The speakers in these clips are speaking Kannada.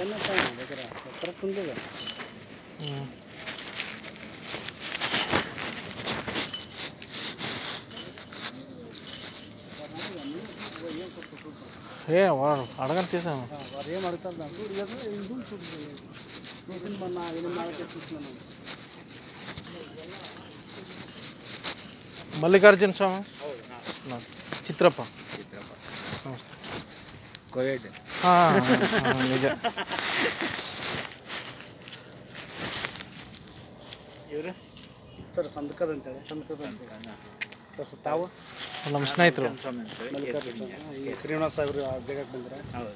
ಹ್ಞೂ ఏ వాడు అడగని తీసాను వారు ఏం అడుగుతారు నాకు ఏదో ఇది చూడండి నేను మొన్న ఎనిమిది నాలుగు చూస్తున్నాను మల్లికార్జున స్వామి నా- చిత్రప్ప నమస్తే ಕೋವಿಡ್ ఆ, ఆ, నిజ ಇವರು ಸರ್ ಸಂದಕದ ಅಂತೇಳಿ ಸಂದಕದ ಅಂತೇಳಿ ಸರ್ ಸರ್ ತಾವು ನಮ್ಮ ಸ್ನೇಹಿತರು ಮಲ್ಲಿಕಾರ್ಜುನ ಈ ಶ್ರೀನಿವಾಸ ಸಾಹೇಬ್ರು ಆ ಜಾಗಕ್ಕೆ ಬಂದ್ರೆ ಹೌದು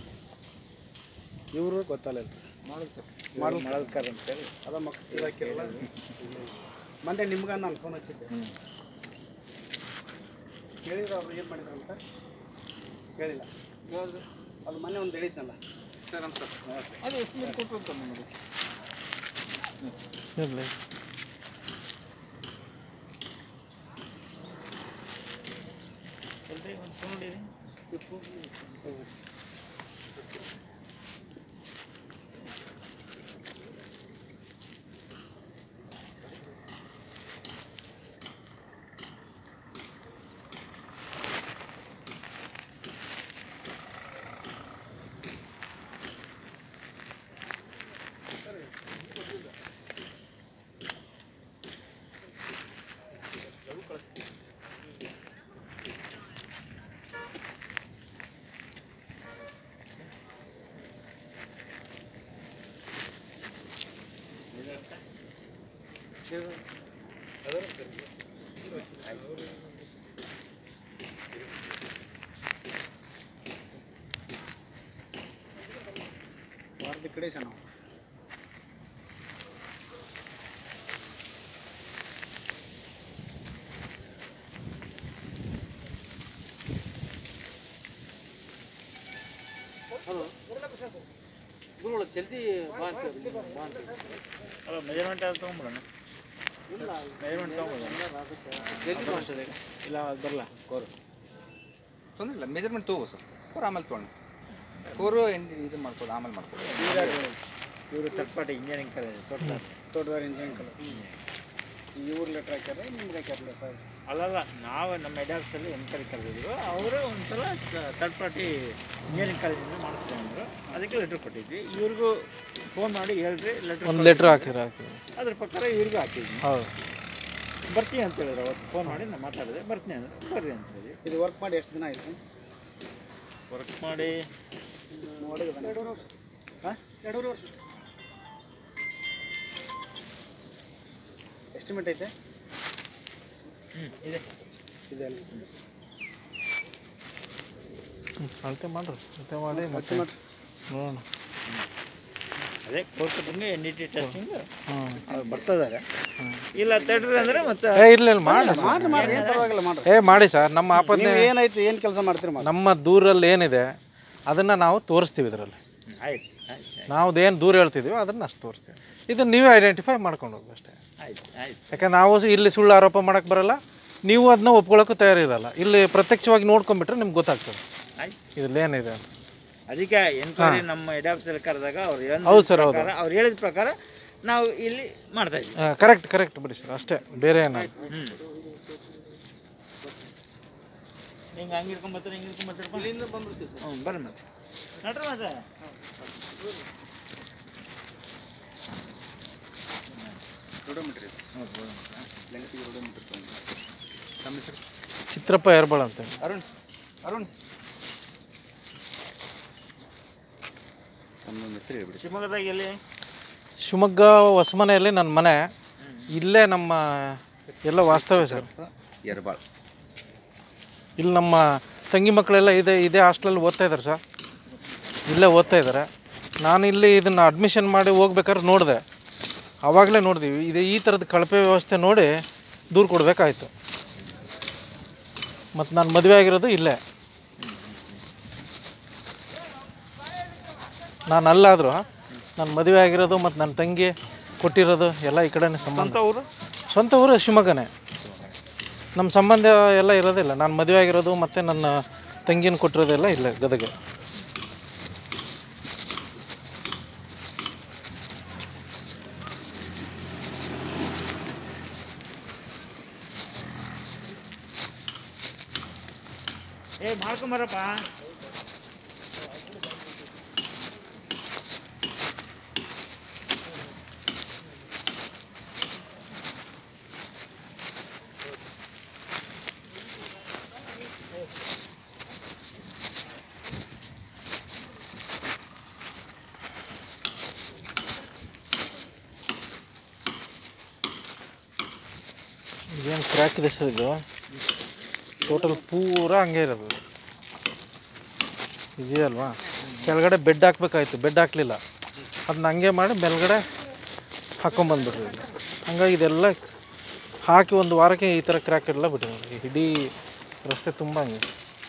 ಇವರು ಗೊತ್ತಲ್ಲ ಮಾಡಲ್ ಮಾಡಲ್ಕರ್ ಅಂತೇಳಿ ಅದ ಮಕ್ಕ ಇದಾಕಿರಲ್ಲ ಮೊನ್ನೆ ನಿಮ್ಗೆ ನಾನು ಫೋನ್ ಹಚ್ಚಿದ್ದೆ ಕೇಳಿದ್ರೆ ಅವ್ರು ಏನು ಮಾಡಿದ್ರು ಅಂತ ಕೇಳಿಲ್ಲ ಅದು ಮೊನ್ನೆ ಒಂದು ಹೇಳಿದ್ನಲ್ಲ ಇರಲಿ ವಾರದ ಕಡೆ ಸಹ ನಾವು ಅಲ್ಲ ಮೆಜರ್ಮೆಂಟ್ ಅದು ತೊಗೊಂಬಿಡೋಣ ಮೆಜರ್ಮೆಂಟ್ ತೊಗೊಂಬಿಡೋಣ ಇಲ್ಲ ಅದು ಬರಲ್ಲ ಕೋರು ತೊಂದರೆ ಇಲ್ಲ ಮೆಜರ್ಮೆಂಟ್ ತಗೋ ಸರ್ ಕೋರ್ ಆಮೇಲೆ ತೊಗೊಂಡು ಕೋರು ಎಂಡ್ ಇದು ಮಾಡ್ಕೊಳ್ಳಿ ಆಮೇಲೆ ಮಾಡ್ಕೊಳ್ಳಿ ಇವರು ತಟ್ಪಾಟಿ ಇಂಜಿನಿಯರಿಂಗ್ ಕಾಲೇಜ್ ತೋಟ ತೋಟದಾರ ಇಂಜಿನಿಯರಿಂಗ್ ಕಲರ್ ಇವ್ರು ಲೆಟ್ರ್ ಹಾಕ್ಯಾರ ನಿಮ್ಗೆ ಹಾಕ್ಯಾರಲ್ಲ ಸರ್ ಅಲ್ಲಲ್ಲ ನಾವು ನಮ್ಮ ಎಡಾಕ್ಸಲ್ಲಿ ಎನ್ಕರಿ ಕರೆದಿದ್ರು ಅವರು ಒಂದ್ಸಲ ತರ್ಡ್ ಪಾರ್ಟಿ ಇಂಜಿನಿಯರಿಂಗ್ ಕಾಲೇಜಿಂದ ಮಾಡಿಸ್ಕೊಂಡ್ರು ಅದಕ್ಕೆ ಲೆಟ್ರ್ ಕೊಟ್ಟಿದ್ವಿ ಇವ್ರಿಗೂ ಫೋನ್ ಮಾಡಿ ಹೇಳ್ರಿ ಲೆಟ್ರ್ ಒಂದು ಲೆಟ್ರ್ ಹಾಕಿರಿ ಹಾಕಿರಿ ಅದ್ರ ಪ್ರಕಾರ ಇವ್ರಿಗೂ ಹಾಕಿದ್ವಿ ಹೌದು ಬರ್ತೀನಿ ಅಂತ ಹೇಳಿದ್ರು ಅವತ್ತು ಫೋನ್ ಮಾಡಿ ನಾನು ಮಾತಾಡಿದೆ ಬರ್ತೀನಿ ಅಂದ್ರೆ ಬರ್ರಿ ಅಂತ ಹೇಳಿ ಇದು ವರ್ಕ್ ಮಾಡಿ ಎಷ್ಟು ದಿನ ಆಯಿತು ವರ್ಕ್ ಮಾಡಿ ಎರಡೂವರೆ ವರ್ಷ ಹಾಂ ಎರಡೂವರೆ ವರ್ಷ ಎಸ್ಟಿಮೇಟ್ ಐತೆ ಹ್ಞೂ ಇದೆ ಇದೆ ಅಲ್ಲ ಹ್ಞೂ ಅಳತೆ ಮಾಡ್ರಿ ಅಳತೆ ಮಾಡಿ ಮತ್ತೆ ನೋಡೋಣ ಅದೇ core cutting N D T testing ಹ್ಞೂ ಅವ್ರು ಬರ್ತಿದ್ದಾರೆ ಇಲ್ಲ ತಡ್ರಿ ಅಂದ್ರೆ ಮತ್ತೆ ಏ ಇಲ್ಲ ಇಲ್ಲ ಮಾಡಿ ಮಾಡ್ರಿ ಮಾಡ್ರಿ ಏನು ಪರವಾಗಿಲ್ಲ ಮಾಡ್ರಿ ಏ ಮಾಡಿ ಸರ್ ನಮ್ಮ ಆಪತ್ನೆ ನೀವು ಏನಾಯ್ತು ಏನು ಕೆಲಸ ಮಾಡ್ತೀರಿ ಮಾಡಿ ನಮ್ಮ ದೂರಲ್ಲಿ ಏನಿದೆ ಅದನ್ನು ನಾವು ತೋರಿಸ್ತೀವಿ ಇದರಲ್ಲಿ ಆಯ್ತು ಆಯ್ತು ನಾವು ಏನು ದೂರ ಹೇಳ್ತಿದ್ದೀವೋ ಅದನ್ನು ಅಷ್ಟು ತೋರಿಸ್ತೀವಿ ಇದನ್ನು ನೀವೇ ಐಡೆಂಟಿಫೈ ಮಾಡ್ಕೊಂಡು ಹೋಗಿ ಅಷ್ಟೇ ಆಯ್ತು ಆಯ್ತು ಯಾಕಂದ್ರೆ ನಾವು ಸ- ಇಲ್ಲಿ ಸುಳ್ಳು ಆರೋಪ ಮಾಡೋಕ್ಕೆ ಬರಲ್ಲ ನೀವು ಅದನ್ನ ಒಪ್ಕೊಳ್ಳೋಕ್ಕೂ ತಯಾರಿರಲ್ಲ ಇಲ್ಲಿ ಪ್ರತ್ಯಕ್ಷವಾಗಿ ನೋಡ್ಕೊಂಬಿಟ್ರೆ ನಿಮ್ಗೆ ಗೊತ್ತಾಗ್ತದೆ ಆಯ್ತು ಇದ್ರಲ್ಲಿ ಏನಿದೆ ಅಂತ ಅದಕ್ಕೆ ಎನ್ಕ್ವೈರಿ ನಮ್ಮ ಹೆಡ್ ಆಫೀಸಲ್ಲಿ ಕರೆದಾಗ ಅವ್ರು ಹೇಳಿದ ಹೌದು ಸರ್, ಹೌದು. ಪ್ರಕಾರ ಅವ್ರು ಹೇಳಿದ ಪ್ರಕಾರ ನಾವು ಇಲ್ಲಿ ಮಾಡ್ತಾ ಇದ್ವಿ ಕರೆಕ್ಟ್ ಕರೆಕ್ಟ್ ಬಿಡಿ ಸರ್ ಅಷ್ಟೇ ಬೇರೆ ಏನು ಹ್ಞೂ ಹಿಂಗೆ ಹಂಗೆ ಇಟ್ಕೊಂಬತ್ತಾರೆ ಹಿಂಗೆ ಇಟ್ಕೊಂಬತ್ತಾರೆ ಇಲ್ಲಿಂದ ಬಂದ್ಬಿಡ್ತೀವಿ ಹ್ಞೂ ಬರ್ರಿ ಮತ್ತೆ ನಡ್ರಿ ಮತ್ತೆ ಚಿತ್ರಪ್ಪ ಏರ್ಬಾಳ್ ಅಂತ ಅರುಣ್ ಅರುಣ್ ಶಿವಮೊಗ್ಗದಾಗ ಎಲ್ಲಿ ಶಿವಮೊಗ್ಗ ಹೊಸಮನೆಯಲ್ಲಿ ನನ್ನ ಮನೆ ಇಲ್ಲೇ ನಮ್ಮ ಎಲ್ಲ ವಾಸ್ತವ್ಯ ಸರ್ ಎರ್ಬಾಳ್ ಇಲ್ಲಿ ನಮ್ಮ ತಂಗಿ ಮಕ್ಕಳೆಲ್ಲ ಇದೆ ಇದೇ ಹಾಸ್ಟೆಲಲ್ಲಿ ಓದ್ತಾ ಇದ್ದಾರೆ ಸರ್ ಇಲ್ಲೇ ಓದ್ತಾ ಇದ್ದಾರೆ ನಾನು ಇಲ್ಲಿ ಇದನ್ನು ಅಡ್ಮಿಷನ್ ಮಾಡಿ ಹೋಗ್ಬೇಕಾದ್ರೆ ನೋಡಿದೆ ಆವಾಗಲೇ ನೋಡಿದ್ವಿ ಇದು ಈ ಥರದ ಕಳಪೆ ವ್ಯವಸ್ಥೆ ನೋಡಿ ದೂರು ಕೊಡಬೇಕಾಯ್ತು ಮತ್ತು ನಾನು ಮದುವೆ ಆಗಿರೋದು ಇಲ್ಲೇ ನಾನು ಅಲ್ಲಾದರೂ ನಾನು ಮದುವೆ ಆಗಿರೋದು ಮತ್ತು ನನ್ನ ತಂಗಿ ಕೊಟ್ಟಿರೋದು ಎಲ್ಲ ಈ ಕಡೆನೇ ಸಂಬಂಧ ಅವರು ಸ್ವಂತ ಊರು ಶಿವಮೊಗ್ಗನೇ ನಮ್ಮ ಸಂಬಂಧ ಎಲ್ಲ ಇರೋದಿಲ್ಲ ನಾನು ಮದುವೆ ಆಗಿರೋದು ಮತ್ತು ನನ್ನ ತಂಗಿನ ಕೊಟ್ಟಿರೋದೆಲ್ಲ ಇಲ್ಲ ಗದಗ ಏ ಮಾಡ್ಕೊಂಬರಪ್ಪ ಇದೇನು ಕ್ರ್ಯಾಕ್ ಇದೆ ಸರ್ ಇದು ಟೋಟಲ್ ಪೂರ ಹಂಗೆ ಇರೋದು ಇದೆಯಲ್ವಾ ಕೆಳಗಡೆ ಬೆಡ್ ಹಾಕ್ಬೇಕಾಯ್ತು ಬೆಡ್ ಹಾಕ್ಲಿಲ್ಲ ಅದನ್ನ ಹಂಗೆ ಮಾಡಿ ಮೇಲ್ಗಡೆ ಹಾಕ್ಕೊಂಬಂದ್ಬಿಟ್ರಿ ಇದು ಹಂಗಾಗಿ ಇದೆಲ್ಲ ಹಾಕಿ ಒಂದು ವಾರಕ್ಕೆ ಈ ಥರ ಕ್ರ್ಯಾಕ್ ಎಲ್ಲ ಬಿಟ್ಟಿದ್ದಾರೆ ಇಡೀ ರಸ್ತೆ ತುಂಬ ಹಂಗೆ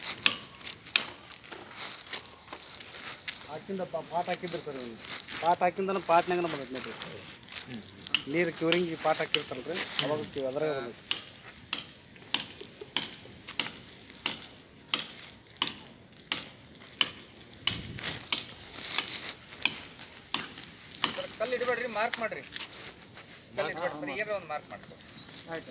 ಹಾಕಿಂದ ಪಾ- ಪಾಟ್ ಹಾಕಿದ್ರು ಸರ್ ಇವ್ನು. ಪಾಟ್ ಹಾಕಿಂದನ ಪಾಟ್ನಾಗನ ಬಂದೈತೆ ನೋಡ್ರಿ ನೀರು ಕ್ಯೂರಿಂಗ್ ಪಾಟ್ ಹಾಕಿರ್ತಾರಲ್ರಿ ಅವಾಗ ಕ್ಯೂ ಅದ್ರಾಗ ಬಂದೈತೆ ಕಲ್ಲು ಇಡಬೇಡ್ರಿ ಮಾರ್ಕ್ ಮಾಡ್ರಿ ಕಲ್ಲು ಇಡಬೇಡ್ರಿ ಸರ್ ಏನೋ ಒಂದು ಮಾರ್ಕ್ ಮಾಡ್ಕೊ ಆಯ್ತು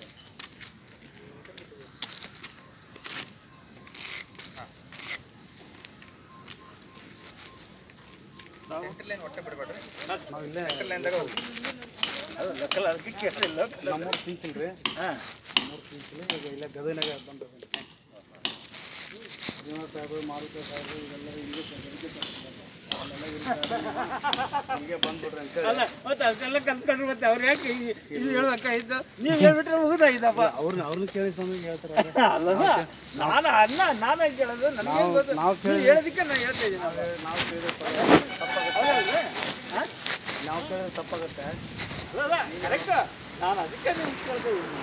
ಸೆಂಟ್ರಲ್ ಲೈನ್ ಒಟ್ಟೆ ಬಿಡಬೇಡ್ರಿ ನಾವು ಇಲ್ಲೇ ಸೆಂಟ್ರಲ್ ಲೈನ್ದಾಗ ಹೋಗಿ ಅದು ಲಕ್ಕಲ್ ಅದಕ್ಕೆ ಕೇಳಿಲ್ಲ ನಮ್ಮೂರು ತಿಂಚಿಲ್ ರೀ ಹಾಂ ನಮ್ಮೂರು ತಿಂಚಿಲ್ ಈಗ ಇಲ್ಲೇ ಗದಗಿನಾಗ ಬಂದು ಶ್ರೀನಿವಾಸ ಸಾಹೇಬರು ಮಾರುತಿ ಸಾಹೇಬರು ಇವೆಲ್ಲರೂ ಹಿಂಗೆ ಗದಗಿಗೆ ಬಂದಿದ್ದಾರೆ. ಅಲ್ಲೆಲ್ಲ ಇರ್ತಾರೆ. ಹಿಂಗೆ ಬಂದ್ಬಿಡ್ರಿ ಅಂತ ಅಲ್ಲ ಮತ್ತೆ ಅದೆಲ್ಲ ಕಲ್ಸ್ಕೊಂಡ್ರು ಮತ್ತೆ ಅವ್ರು ಯಾಕೆ ಈ- ಇದು ಹೇಳ್ಬೇಕಾಯ್ತು ನೀವು ಹೇಳ್ಬಿಟ್ರೆ ಮುಗಿದಾಯ್ತಪ್ಪ ಅವ್ರನ್ನ ಅವ್ರನ್ನ ಕೇಳಿ ಸ್ವಾಮಿ ಹೇಳ್ತಾರೆ ಅಲ್ಲ ನಾನು ಅನ್ನ ನಾನೇ ಕೇಳೋದು ನನಗೆ ಗೊತ್ತು ನಾವು ನೀವು ಹೇಳೋದಕ್ಕೆ ನಾನು ಹೇಳ್ತಾ ಇದ್ದೀನಿ ನಾವು ಕೇಳಿದ್ರೆ ಹೌದಲ್ವೇ? ಹಾ? ನಾವು ಕೇಳಿದ್ರೆ ತಪ್ಪಾಗತ್ತೆ ಅಲ್ಲ, ಅಲ್ಲ, correct. ನಾನು ಅದಕ್ಕೆ ನಿಮ್ಗೆ ಕೇಳ್ತಾ ಇದ್ದೀನಿ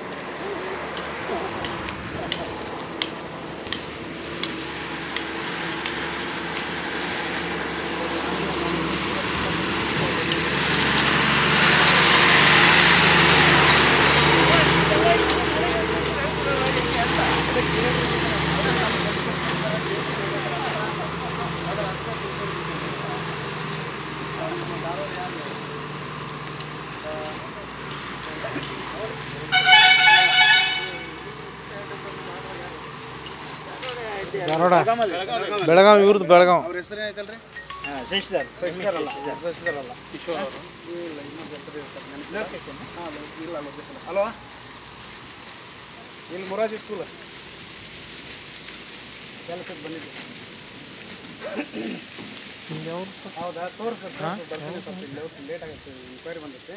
ಧಾರವಾಡ ಬೆಳಗಾವಿ ಇವ್ರದ್ದು ಬೆಳಗಾವಿ ಅವ್ರ ಹೆಸರು ಏನೈತಲ್ರಿ ಹಾಂ ಶಶಿಧರ್ ಶಶಿಧರಲ್ಲ ಶಶಿಧರಲ್ಲ ಕಿಶೋರ್ ಅವರು ಇಲ್ಲ ಇನ್ನೊಂದು ಹೆಸರು ಇರ್ತಾರೆ ಹಾಂ ಇಲ್ಲ ಲೊಕೇಶನ್ ಅಲ್ವಾ ಇಲ್ಲಿ ಮುರಾಜಿ ಸ್ಕೂಲ್ ಕೆಲಸಕ್ಕೆ ಬಂದಿದ್ದೆ ಹೌದಾ ತೋರಿಸ್ತಾರೆ ಬರ್ತೀನಿ ಸ್ವಲ್ಪ ಇಲ್ಲಿ ಹೋಗ್ತೀನಿ ಲೇಟ್ ಆಗುತ್ತೆ ಇನ್ಕ್ವೈರಿ ಬಂದೈತೆ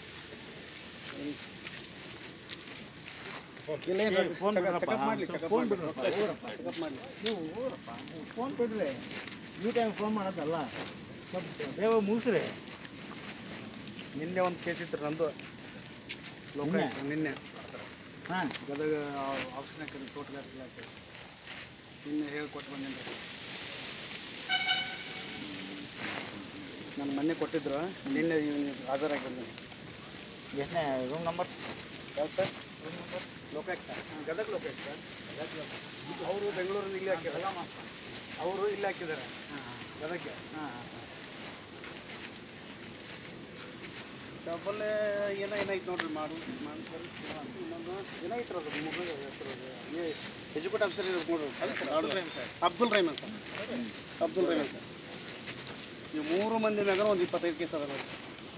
ಇಲ್ಲ ಫೋನ್ ಚೆಕಪ್ ಮಾಡಲಿ ಚೆಕಪ್ ಮಾಡಲಿ ಚೆಕಪ್ ಮಾಡಲಿ ನೀವು ಊರಪ್ಪ ನೀವು ಫೋನ್ ಕೊಡ್ರಿ ಈ ಟೈಮ್ ಫೋನ್ ಮಾಡೋದಲ್ಲ ಸ್ವಲ್ಪ ಬೇಗ ಮುಗಿಸ್ರಿ ನಿನ್ನೆ ಒಂದು ಕೇಸ್ ಇತ್ತು ನಂದು ಲೋಕಾಯುಕ್ತ ನಿನ್ನೆ ಹಾಂ ಗದಗ ಆಫೀಸ್ನಾಗ ತೋಟಗಾರಿಕೆ ಇಲಾಖೆ ನಿನ್ನೆ ಹೇಳ್ಕೊಟ್ಟು ಬಂದೇನ್ರಿ ನಾನು ಮೊನ್ನೆ ಕೊಟ್ಟಿದ್ರು ನಿನ್ನೆ ಇವ್ನು ಹಾಜರಾಗಿದ್ದೆ ಎಷ್ಟನೇ ರೂಮ್ ನಂಬರ್ ಯಾವ್ದು ಸರ್ ಲೋಕಾಯುಕ್ತ ಹಾಂ, ಗದಗ ಲೋಕಾಯುಕ್ತ ಅವರು ಬೆಂಗಳೂರಲ್ಲಿ ಇಲ್ಲಿ ಹಾಕಿದ್ದಾರೆ ಅವರು ಇಲ್ಲಿ ಹಾಕಿದ್ದಾರೆ ಗದಗ್ಗೆ ಹಾಂ ಡಬಲ್ ಏನೋ ಏನಾಯ್ತು ನೋಡ್ರಿ ಮಾಡು ಮಾಡ್ತಾರೆ ಇನ್ನೊಂದು ಏನಾಯ್ತು ಅದು ಮುಗಿದ ಹೆಸರು ಎಜುಕೇಟ್ ಆಫೀಸರ್ ಇರೋದು ನೋಡ್ರಿ ಅಬ್ದುಲ್ ರಹೀಮ್ ಸರ್ ಅಬ್ದುಲ್ ರಹೀಮನ್ ಸರ್ ಅಬ್ದುಲ್ ರಹೀಮನ್ ಸರ್ ಈ ಮೂರು ಮಂದಿ ಮ್ಯಾಗ ಒಂದು ಇಪ್ಪತ್ತೈದು ಕೇಸ್ ಅದ ನೋಡಿ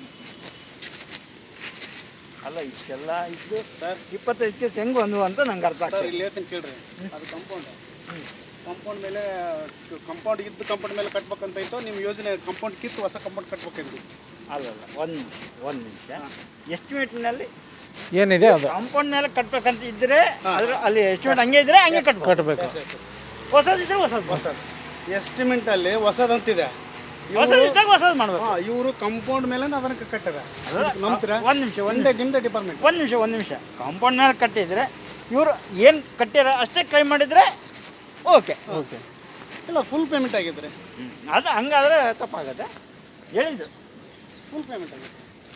ಅಲ್ಲ ಇಷ್ಟೆಲ್ಲ ಇದ್ದು ಸರ್ ಇಪ್ಪತ್ತೈದು ಕೇಸ್ ಹೆಂಗೆ ಒಂದು ಅಂತ ನಂಗೆ ಅರ್ಥ ಸರ್ ಆಗ್ತದೆ ಇಲ್ಲಿ ಹೇಳ್ತೀನಿ ಕೇಳ್ರಿ ಅದು ಕಂಪೌಂಡ್ ಕಂಪೌಂಡ್ ಮೇಲೆ ಕಂಪೌಂಡ್ ಇದ್ದು ಕಂಪೌಂಡ್ ಮೇಲೆ ಕಟ್ಬೇಕಂತ ಇತ್ತು ನಿಮ್ಮ ಯೋಜನೆ ಕಂಪೌಂಡ್ ಕಿತ್ತು ಹೊಸ ಕಂಪೌಂಡ್ ಕಟ್ಬೇಕಿತ್ತು ಅಲ್ಲಲ್ಲ ಒಂದು ಒಂದು ನಿಮಿಷ ಎಸ್ಟಿಮೇಟ್ನಲ್ಲಿ ಏನಿದೆ ಅದು ಕಾಂಪೌಂಡ್ ಮೇಲೆ ಕಟ್ಬೇಕಂತ ಇದ್ರೆ ಅದ್ರ ಅಲ್ಲಿ ಎಸ್ಟಿಮೇಟ್ ಹಂಗೆ ಇದ್ರೆ ಹಂಗೆ ಕಟ್ಬೇಕು ಕಟ್ಟಬೇಕು ಹೊಸದಿದ್ರೆ ಹೊಸದು ಹೊಸದು ಎಸ್ಟಿಮೆಂಟಲ್ಲಿ ಹೊಸದಂತಿದೆ ಹೊಸದಿದ್ದಾಗ ಹೊಸದು ಮಾಡ್ಬೇಕು ಹಾಂ ಇವರು ಕಂಪೌಂಡ್ ಮೇಲೆ ಅದನ್ನ ಕಟ್ಟದ ನಂಬ್ತೀರಾ ಒಂದು ನಿಮಿಷ ಒಂದು ಒಂದೇ ನಿಮ್ದೇ ಡಿಪಾರ್ಟ್ಮೆಂಟ್ ಒಂದು ನಿಮಿಷ ಒಂದು ನಿಮಿಷ ಕಾಂಪೌಂಡ್ ಮೇಲೆ ಕಟ್ಟಿದ್ರೆ ಇವರು ಏನು ಕಟ್ಟಿರೋ ಅಷ್ಟೇ ಕ್ಲೈಮ್ ಮಾಡಿದರೆ ಓಕೆ ಓಕೆ ಇಲ್ಲ ಫುಲ್ ಪೇಮೆಂಟ್ ಆಗಿದ್ರೆ ಅದು ಹಂಗಾದ್ರೆ ತಪ್ಪಾಗತ್ತೆ ಹೇಳಿದ್ದು ಫುಲ್ ಪೇಮೆಂಟ್ ಆಗಿದೆ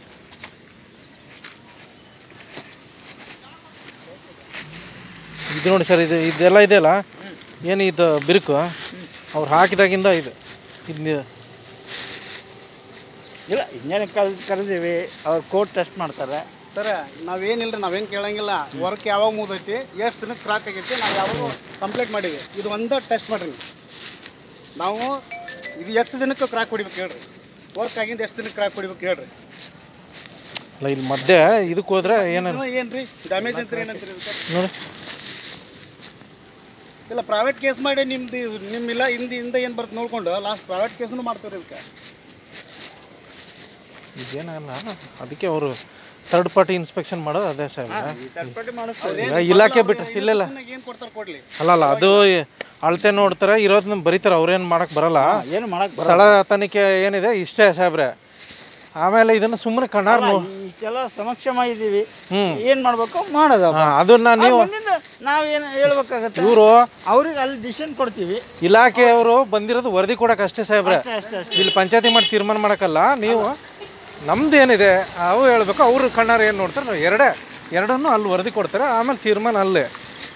ಇದು ನೋಡಿ ಸರ್ ಇದು ಇದೆಲ್ಲ ಇದೆಯಲ್ಲ ಏನು ಇದು ಬಿರುಕು ಅವ್ರು ಹಾಕಿದಾಗಿಂದ ಇದು ಇದು ಇಲ್ಲ ಇಂಜಿನಿಯರಿಂಗ್ ಕಲ್ ಕರೆದೀವಿ ಅವ್ರು ಕೋರ್ಟ್ ಟೆಸ್ಟ್ ಮಾಡ್ತಾರೆ ಸರ್ ನಾವೇನಿಲ್ಲ ನಾವೇನು ಕೇಳಂಗಿಲ್ಲ ವರ್ಕ್ ಯಾವಾಗ ಮುಗ್ದೈತಿ ಎಷ್ಟು ದಿನಕ್ಕೆ ಕ್ರಾಕ್ ಆಗೈತಿ ನಾವು ಯಾವಾಗ ಕಂಪ್ಲೀಟ್ ಮಾಡೀವಿ ಇದು ಒಂದೇ ಟೆಸ್ಟ್ ಮಾಡ್ರಿ ನೀವು. ನಾವು ಇದು ಎಷ್ಟು ದಿನಕ್ಕೆ ಕ್ರಾಕ್ ಹೊಡಿಬೇಕು ಹೇಳ್ರಿ ವರ್ಕ್ ಆಗಿಂದ ಎಷ್ಟು ದಿನಕ್ಕೆ ಕ್ರಾಕ್ ಹೊಡಿಬೇಕು ಹೇಳ್ರಿ ಅಲ್ಲ ಇಲ್ಲಿ ಮಧ್ಯೆ ಇದಕ್ಕೆ ಹೋದ್ರೆ ಏನಾರು ಏನು ರೀ ಡ್ಯಾಮೇಜ್ ಅಂತ ಏನಂತೀರಿ ಇದಕ್ಕೆ? ನೋಡಿ ಇಲ್ಲ ಪ್ರೈವೇಟ್ ಕೇಸ್ ಮಾಡಿ ನಿಮ್ದು ನಿಮ್ಮ ಇಲ್ಲ ಹಿಂದೆ ಹಿಂದೆ ಏನು ಬರುತ್ತೆ ನೋಡ್ಕೊಂಡು ಲಾಸ್ಟ್ ಪ್ರೈವೇಟ್ ಕೇಸ್ನು ಮಾಡ್ತಾರೆ ಇದಕ್ಕೆ ಇದೇನಲ್ಲ ಅದಕ್ಕೆ ಅವರು ಥರ್ಡ್ ಪಾರ್ಟಿ ಇನ್ಸ್ಪೆಕ್ಷನ್ ಮಾಡೋದು ಅದೇ ಸಾಹೇಬ್ರ ತರ್ಪಟ್ಟಿ ಮಾಡಿಸ್ತಾರೆ ಈಗ ಇಲಾಖೆ ಬಿಟ್ಟು ಇಲ್ಲ ಇಲ್ಲ ಏನು ಕೊಡ್ತಾರೆ ಕೊಡಲಿ ಅಲ್ಲ ಅಲ್ಲ ಅದು ಅಳತೆ ನೋಡ್ತಾರೆ ಇರೋದನ್ನ ಬರೀತಾರೆ ಅವ್ರೇನು ಮಾಡಕ್ಕೆ ಬರಲ್ಲ ಏನು ಮಾಡಕ್ ಸ್ಥಳ ತನಿಖೆ ಏನಿದೆ ಇಷ್ಟೇ ಸಾಹೇಬ್ರೆ ಆಮೇಲೆ ಇದನ್ನು ಸುಮ್ಮನೆ ಕಣ್ಣಾರ್ ನೋ ಇಷ್ಟೆಲ್ಲ ಸಮಕ್ಷಮ ಇದ್ದೀವಿ ಏನ್ ಮಾಡ್ಬೇಕು ಮಾಡೋದು ಹಾ, ಅದನ್ನ ನೀವು ಮುಂದಿಂದ ನಾವೇನು ಹೇಳ್ಬೇಕಾಗತ್ತೆ ಇವರು ಅವ್ರಿಗೆ ಅಲ್ಲಿ ಡಿಸಿಷನ್ ಕೊಡ್ತೀವಿ ಇಲಾಖೆಯವರು ಬಂದಿರೋದು ವರದಿ ಕೊಡಕ್ಕೆ ಅಷ್ಟೇ ಸಾಹೇಬ್ರೆ ಅಷ್ಟೇ ಅಷ್ಟೇ ಅಷ್ಟೇ ಇಲ್ಲಿ ಪಂಚಾಯತಿ ಮಾಡಿ ತೀರ್ಮಾನ ಮಾಡಕ್ಕಲ್ಲ ನೀವು ನಮ್ದು ಏನಿದೆ ಅವು ಹೇಳ್ಬೇಕು ಅವ್ರು ಕಣ್ಣಾರು ಏನು ನೋಡ್ತಾರೆ ನಾವು ಎರಡೇ ಎರಡನ್ನೂ ಅಲ್ಲಿ ವರದಿ ಕೊಡ್ತಾರೆ ಆಮೇಲೆ ತೀರ್ಮಾನ ಅಲ್ಲೇ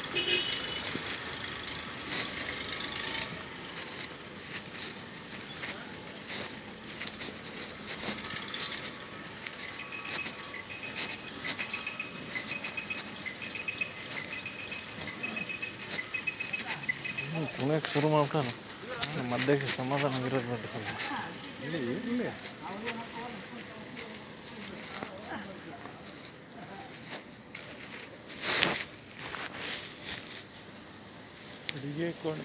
ಕುಣಿಯಕ್ಕೆ ಶುರು ಮಾಡ್ಬಿಟ್ಟಾನ ನಮ್ಮ ಅಧ್ಯಕ್ಷ ಸಮಾಧಾನ ಇರೋದು ಬೇಕಲ್ಲ ಅಡಿಗೆ ಕೋಣೆ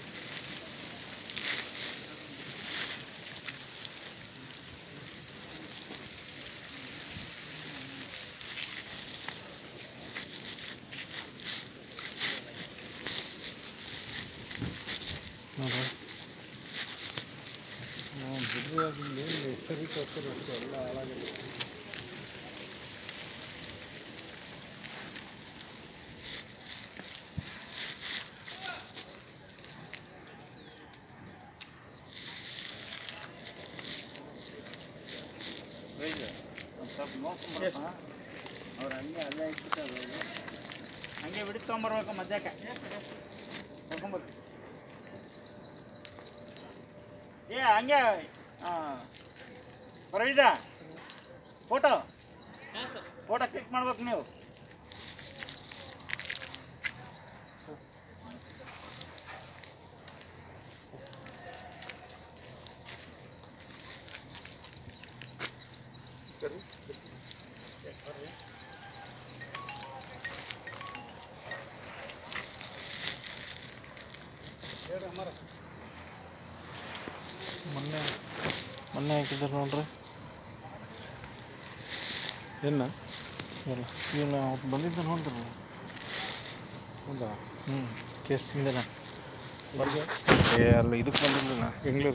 ನೋಡ್ರಿ ಅವ್ರು ಹಂಗೆ ಅಲ್ಲೇ ಇಟ್ಬಿಟ್ಟಾರೆ ಅವ್ರು. ಹಂಗೆ ಬಿಡಿ ತೊಗೊಂಬರ್ಬೇಕು ಮಧ್ಯಾಹ್ನ ಕರ್ಕೊಂಬರ್ರಿ ಏ ಹಂಗೆ ಬರೀದ ಫೋಟೋ ಫೋಟೋ ಕ್ಲಿಕ್ ಮಾಡ್ಬೇಕು ನೀವು ಮೊನ್ನೆ ಮೊನ್ನೆ ಹಾಕಿದ್ದಾರೆ ನೋಡ್ರಿ ಏನ ಇಲ್ಲ ಇವನು ಅವತ್ತು ಬಂದಿದ್ದ ನೋಡಿದ್ರಲ್ಲ ಹೌದಾ ಹ್ಞೂ ಕೇಸ್ ತಿಂದಿಲ್ಲ ಏ ಅಲ್ಲ ಇದಕ್ಕೆ ಬಂದಿಲ್ಲ ಬೆಂಗಳೂರು